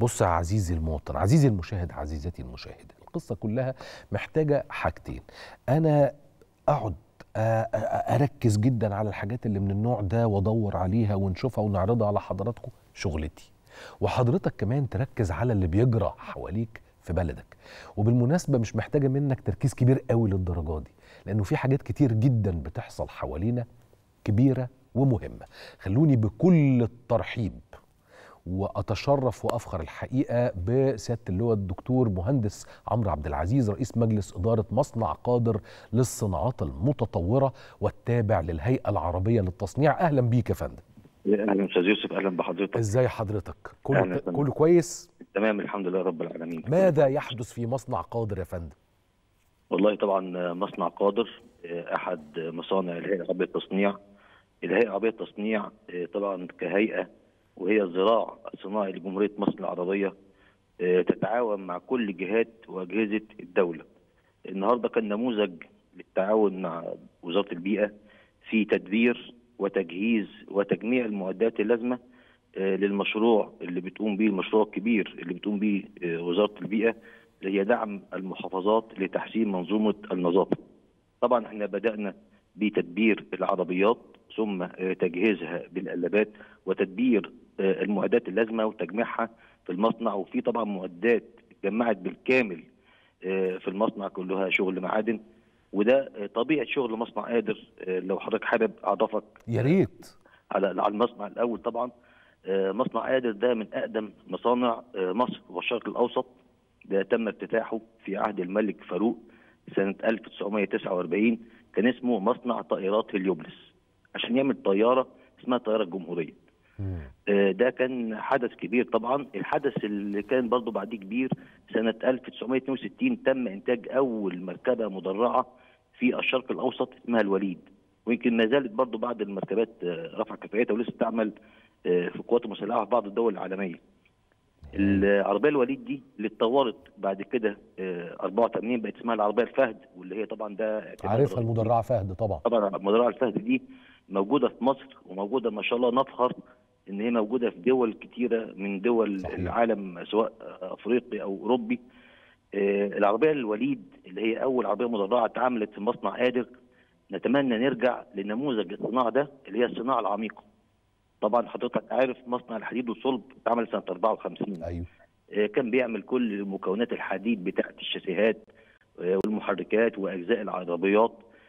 بص يا عزيزي المواطن عزيزي المشاهد عزيزتي المشاهدة القصة كلها محتاجة حاجتين أنا أقعد أركز جدا على الحاجات اللي من النوع ده وأدور عليها ونشوفها ونعرضها على حضراتكم شغلتي وحضرتك كمان تركز على اللي بيجرى حواليك في بلدك وبالمناسبة مش محتاجة منك تركيز كبير قوي للدرجة دي لأنه في حاجات كتير جدا بتحصل حوالينا كبيرة ومهمة خلوني بكل الترحيب واتشرف وافخر الحقيقه بسياده اللواء الدكتور مهندس عمرو عبد العزيز رئيس مجلس اداره مصنع قادر للصناعات المتطوره والتابع للهيئه العربيه للتصنيع اهلا بيك يا فندم اهلا استاذ يوسف اهلا بحضرتك ازاي حضرتك كله أهلاً فندم. كله كويس تمام الحمد لله رب العالمين ماذا يحدث في مصنع قادر يا فندم والله طبعا مصنع قادر احد مصانع الهيئه العربيه للتصنيع الهيئه العربيه للتصنيع طبعا كهيئه وهي الذراع الصناعي لجمهوريه مصر العربيه تتعاون مع كل جهات واجهزه الدوله النهارده كان نموذج للتعاون مع وزاره البيئه في تدبير وتجهيز وتجميع المعدات اللازمه للمشروع اللي بتقوم به المشروع الكبير اللي بتقوم به وزاره البيئه اللي هي دعم المحافظات لتحسين منظومه النظافه. طبعا احنا بدانا بتدبير العربيات ثم تجهيزها بالقلابات وتدبير المعدات اللازمه وتجميعها في المصنع وفي طبعا معدات اتجمعت بالكامل في المصنع كلها شغل معادن وده طبيعه شغل مصنع قادر لو حضرتك حابب اعرفك يا ريت على على المصنع الاول طبعا مصنع قادر ده من اقدم مصانع مصر والشرق الاوسط ده تم افتتاحه في عهد الملك فاروق سنه 1949 كان اسمه مصنع طائرات هليوبلس عشان يعمل طياره اسمها الطياره الجمهوريه. ده كان حدث كبير طبعا الحدث اللي كان برضه بعديه كبير سنه 1962 تم انتاج اول مركبه مدرعه في الشرق الاوسط اسمها الوليد ويمكن ما زالت برضه بعض المركبات رفع كفاءتها ولسه تعمل في القوات المسلحه في بعض الدول العالميه. العربيه الوليد دي اللي اتطورت بعد كده 84 بقت اسمها العربيه الفهد واللي هي طبعا ده عارفها المدرعه فهد طبعا طبعا المدرعه الفهد دي موجوده في مصر وموجوده ما شاء الله نفخر ان هي موجوده في دول كتيره من دول صحيح. العالم سواء افريقي او اوروبي العربيه الوليد اللي هي اول عربيه مدرعه اتعملت في مصنع قادر نتمنى نرجع لنموذج الصناعه ده اللي هي الصناعه العميقه طبعا حضرتك عارف مصنع الحديد والصلب اتعمل سنه 54 ايوه كان بيعمل كل مكونات الحديد بتاعه الشاسيهات والمحركات واجزاء العربيات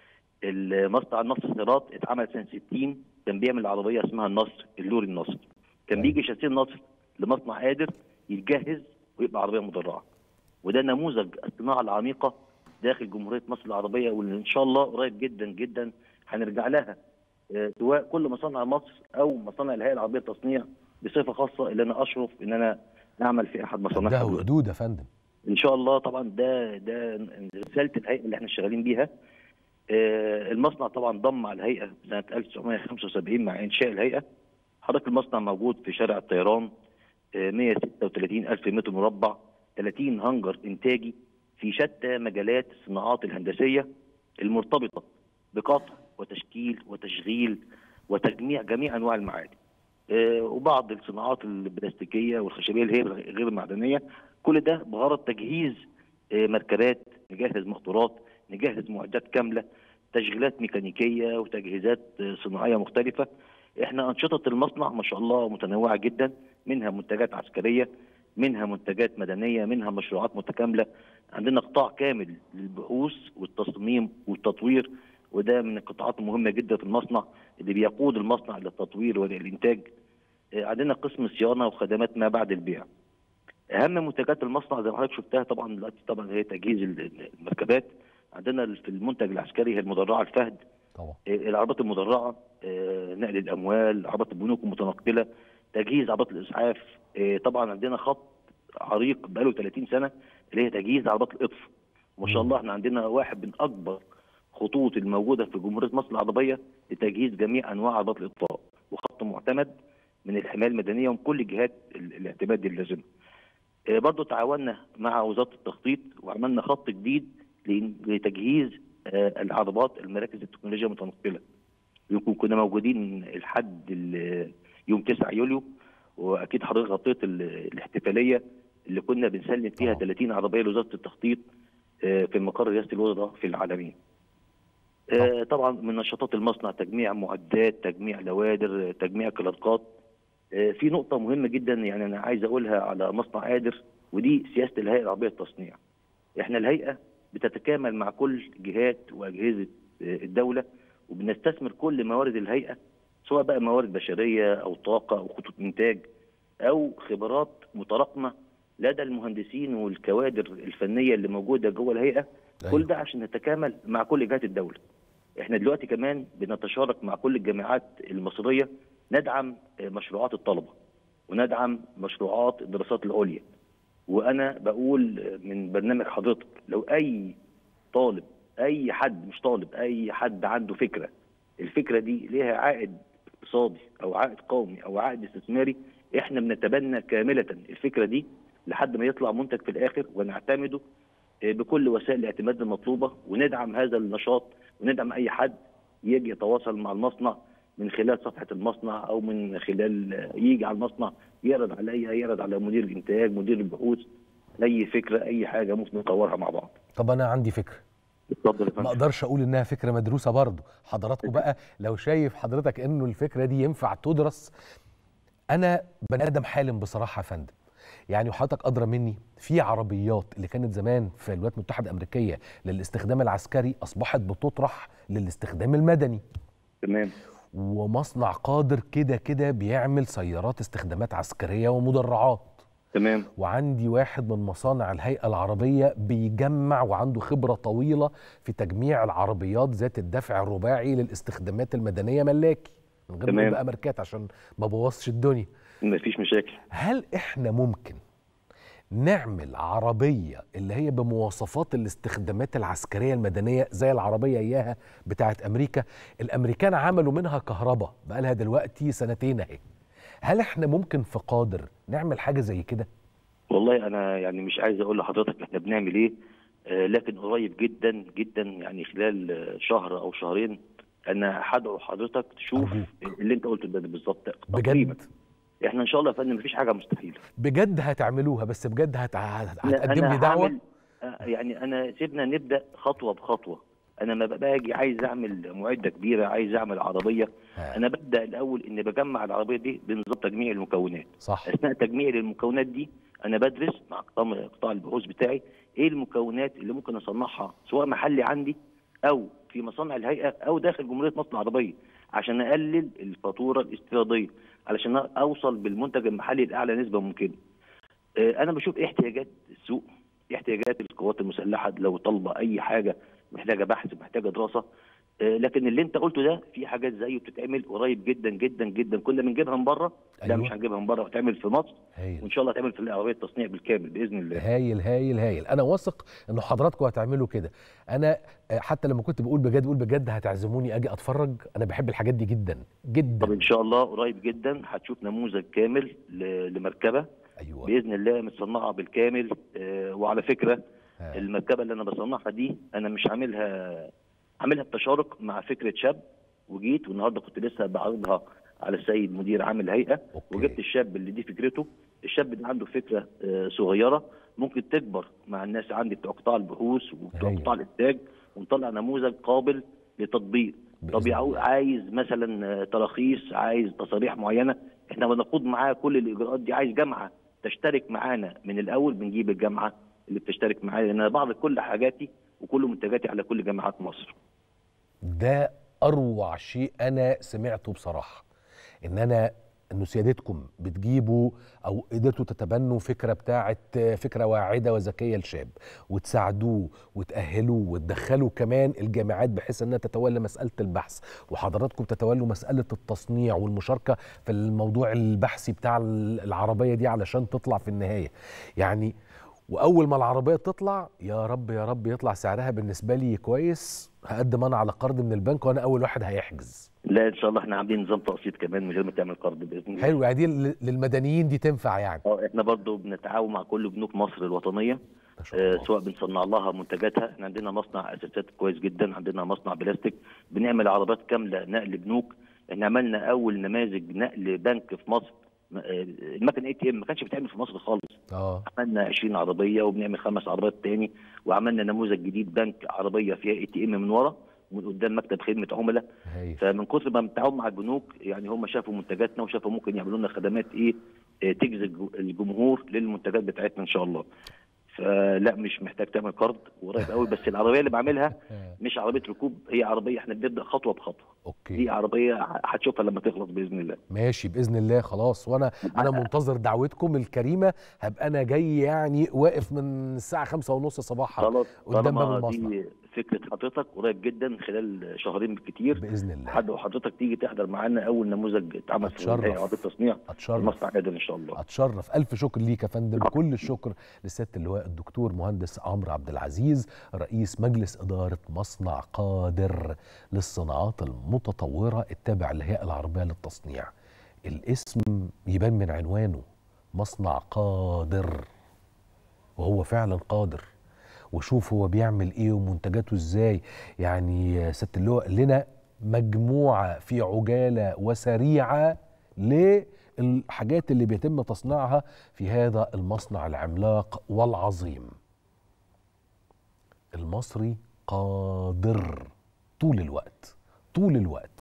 المصنع النصر الصراط اتعمل سنه 60 كان بيعمل عربيه اسمها النصر اللوري النصر كان أيوة. بيجي شاسيه النصر لمصنع قادر يتجهز ويبقى عربيه مدرعه وده نموذج الصناعه العميقه داخل جمهوريه مصر العربيه واللي ان شاء الله قريب جدا جدا هنرجع لها سواء كل مصانع مصر او مصانع الهيئه العربيه للتصنيع بصفه خاصه اللي انا اشرف ان انا اعمل في احد مصانعها ده حدود يا فندم ان شاء الله طبعا ده ده رساله الهيئه اللي احنا شغالين بيها المصنع طبعا ضم على الهيئه سنه 1975 مع انشاء الهيئه حضرتك المصنع موجود في شارع الطيران 136 الف متر مربع 30 هنجر انتاجي في شتى مجالات الصناعات الهندسيه المرتبطه بقطع وتشكيل وتشغيل وتجميع جميع انواع المعادن أه وبعض الصناعات البلاستيكيه والخشبيه اللي هي غير المعدنيه كل ده بغرض تجهيز أه مركبات نجهز مقطورات نجهز معدات كامله تشغيلات ميكانيكيه وتجهيزات صناعيه مختلفه احنا انشطه المصنع ما شاء الله متنوعه جدا منها منتجات عسكريه منها منتجات مدنيه منها مشروعات متكامله عندنا قطاع كامل للبحوث والتصميم والتطوير وده من القطاعات المهمه جدا في المصنع اللي بيقود المصنع للتطوير وللانتاج عندنا قسم صيانه وخدمات ما بعد البيع اهم منتجات المصنع زي ما حضرتك شفتها طبعا دلوقتي طبعا هي تجهيز المركبات عندنا في المنتج العسكري هي المدرعه الفهد طبعا العربات المدرعه نقل الاموال عربات البنوك المتنقله تجهيز عربات الاسعاف طبعا عندنا خط عريق بقاله 30 سنه اللي هي تجهيز عربات القطف ما شاء الله احنا عندنا واحد من اكبر خطوط الموجوده في جمهوريه مصر العربيه لتجهيز جميع انواع عربات الاطفاء وخط معتمد من الحمايه المدنيه ومن كل جهات الاعتماد اللازمه. برضه تعاوننا مع وزاره التخطيط وعملنا خط جديد لتجهيز العربات المراكز التكنولوجيا المتنقله. يمكن كنا موجودين لحد يوم 9 يوليو واكيد حضرتك غطيت ال- الاحتفاليه اللي كنا بنسلم فيها طبعا. 30 عربيه لوزاره التخطيط آه، في مقر رئاسه الوزراء في العالمين. آه، طبعا من نشاطات المصنع تجميع معدات، تجميع لوادر، آه، تجميع كلاركات. آه، في نقطه مهمه جدا يعني انا عايز اقولها على مصنع قادر ودي سياسه الهيئه العربيه للتصنيع. احنا الهيئه بتتكامل مع كل جهات واجهزه آه، الدوله وبنستثمر كل موارد الهيئه سواء بقى موارد بشريه او طاقه او خطوط انتاج او خبرات متراكمه لدى المهندسين والكوادر الفنيه اللي موجوده جوه الهيئه كل ده عشان نتكامل مع كل جهات الدوله. احنا دلوقتي كمان بنتشارك مع كل الجامعات المصريه ندعم آه، مشروعات الطلبه وندعم مشروعات الدراسات العليا. وانا بقول آه، من برنامج حضرتك لو اي طالب اي حد مش طالب اي حد عنده فكره الفكره دي ليها عائد اقتصادي او عائد قومي او عائد استثماري احنا بنتبنى كامله الفكره دي لحد ما يطلع منتج في الاخر ونعتمده آه، بكل وسائل الاعتماد المطلوبه وندعم هذا النشاط وندعم اي حد يجي يتواصل مع المصنع من خلال صفحه المصنع او من خلال آه، يجي على المصنع يعرض عليا يعرض على مدير الانتاج مدير البحوث اي فكره اي حاجه ممكن نطورها مع بعض طب انا عندي فكره اتفضل يا ما فندم اقدرش اقول انها فكره مدروسه برضه حضراتكم بقى لو شايف حضرتك انه الفكره دي ينفع تدرس انا بني ادم حالم بصراحه يا فندم يعني وحضرتك ادرى مني في عربيات اللي كانت زمان في الولايات المتحده الامريكيه للاستخدام العسكري اصبحت بتطرح للاستخدام المدني تمام ومصنع قادر كده كده بيعمل سيارات استخدامات عسكريه ومدرعات تمام وعندي واحد من مصانع الهيئة العربية بيجمع وعنده خبرة طويلة في تجميع العربيات ذات الدفع الرباعي للاستخدامات المدنية ملاكي من غير ما تمام. يبقى ماركات عشان ما بوظش الدنيا مفيش مشاكل هل احنا ممكن نعمل عربية اللي هي بمواصفات الاستخدامات العسكرية المدنية زي العربية إياها بتاعت أمريكا الأمريكان عملوا منها كهرباء بقالها دلوقتي سنتين أهي هل احنا ممكن في قادر نعمل حاجة زي كده؟ والله انا يعني مش عايز اقول لحضرتك احنا بنعمل ايه آه لكن قريب جدا جدا يعني خلال آه، شهر او شهرين انا هدعو حضرتك تشوف أرجوك. اللي انت قلته ده بالظبط تقريبا بجد احنا ان شاء الله يا فندم مفيش حاجه مستحيله بجد هتعملوها بس بجد هت... هت... لا، هتقدم أنا لي دعوه هعمل- آه، يعني انا سيبنا نبدا خطوه بخطوه انا ما باجي عايز اعمل معده كبيره عايز اعمل عربيه ها، انا ببدا الاول ان بجمع العربيه دي بنظام تجميع المكونات صح اثناء تجميعي للمكونات دي انا بدرس مع قطاع قطاع البحوث بتاعي ايه المكونات اللي ممكن اصنعها سواء محلي عندي او في مصانع الهيئه او داخل جمهوريه مصر العربيه عشان اقلل الفاتوره الاستيراديه علشان اوصل بالمنتج المحلي لاعلى نسبه ممكنه. آه، انا بشوف ايه احتياجات السوق ايه احتياجات القوات المسلحه لو طالبه اي حاجه محتاجه بحث محتاجه دراسه آه، لكن اللي انت قلته ده في حاجات زيه بتتعمل قريب جدا جدا جدا كنا بنجيبها من بره لا أيوة. مش هنجيبها من بره وتعمل في مصر هايل وان شاء الله تعمل في العربيه التصنيع بالكامل باذن الله هايل هايل هايل انا واثق انه حضراتكم هتعملوا كده انا آه، حتى لما كنت بقول بجد بقول بجد هتعزموني اجي اتفرج انا بحب الحاجات دي جدا طب جدا ان شاء الله قريب جدا هتشوف نموذج كامل ل- لمركبه ايوه باذن الله متصنعه بالكامل آه، وعلى فكره ها، المركبه اللي انا بصنعها دي انا مش عاملها عاملها بتشارك مع فكره شاب وجيت والنهارده كنت لسه بعرضها على السيد مدير عام الهيئه أوكي. وجبت الشاب اللي دي فكرته الشاب ده عنده فكره آه، صغيره ممكن تكبر مع الناس عندي بتوع قطاع البحوث وبتوع هايل. قطاع الانتاج ونطلع نموذج قابل لتطبيق طب بإذن يعو- الله. عايز مثلا آه، تراخيص عايز تصاريح معينه احنا بنخوض معاه كل الاجراءات دي عايز جامعه تشترك معانا من الاول بنجيب الجامعه اللي بتشترك معايا لان انا بعرض كل حاجاتي وكل منتجاتي على كل جامعات مصر ده اروع شيء انا سمعته بصراحه ان انا انه سيادتكم بتجيبوا او قدرتوا تتبنوا فكره بتاعه فكره واعده وذكيه لشاب وتساعدوه وتاهلوه وتدخلوا كمان الجامعات بحيث انها تتولى مساله البحث وحضراتكم تتولوا مساله التصنيع والمشاركه في الموضوع البحثي بتاع العربيه دي علشان تطلع في النهايه يعني واول ما العربيه تطلع يا رب يا رب يطلع سعرها بالنسبه لي كويس هقدم انا على قرض من البنك وانا اول واحد هيحجز لا ان شاء الله احنا عاملين نظام تقسيط كمان من غير ما تعمل قرض باذن الله حلو يعني دي لل- للمدنيين دي تنفع يعني اه احنا برضو بنتعاون مع كل بنوك مصر الوطنيه ما شاء آه، الله. سواء بنصنع لها منتجاتها احنا عندنا مصنع اساسات كويس جدا عندنا مصنع بلاستيك بنعمل عربات كامله نقل بنوك احنا عملنا اول نماذج نقل بنك في مصر المكن اي تي ام ما كانش بيتعمل في مصر خالص اه عملنا 20 عربيه وبنعمل خمس عربيات تاني وعملنا نموذج جديد بنك عربيه فيها اي تي ام من ورا ومن قدام مكتب خدمه عملاء هايل فمن كثر ما بنتعاون مع البنوك يعني هم شافوا منتجاتنا وشافوا ممكن يعملوا لنا خدمات ايه آه، تجذب الجمهور للمنتجات بتاعتنا ان شاء الله فلا مش محتاج تعمل قرض قريب قوي بس العربيه اللي بعملها آه، مش عربيه ركوب هي عربيه احنا بنبدا خطوه بخطوه اوكي دي عربيه ه- هتشوفها لما تخلص باذن الله ماشي باذن الله خلاص وانا انا منتظر دعوتكم الكريمه هبقى انا جاي يعني واقف من الساعه خمسة ونص صباحا خلاص قدام باب طالما المصنع. دي فكره حضرتك قريب جدا خلال شهرين بالكتير باذن الله حد وحضرتك تيجي تحضر معانا اول نموذج اتعمل في أتشرف. الهيئه عربيه التصنيع في اتشرف مصنع عادل ان شاء الله اتشرف الف شكر ليك يا فندم كل الشكر لسياده اللواء الدكتور مهندس عمرو عبد العزيز رئيس مجلس اداره مصنع قادر للصناعات المتطوره التابع للهيئه العربيه للتصنيع الاسم يبان من عنوانه مصنع قادر وهو فعلا قادر وشوف هو بيعمل ايه ومنتجاته ازاي يعني سياده اللواء لنا مجموعه في عجاله وسريعه للحاجات اللي بيتم تصنيعها في هذا المصنع العملاق والعظيم المصري قادر طول الوقت طول الوقت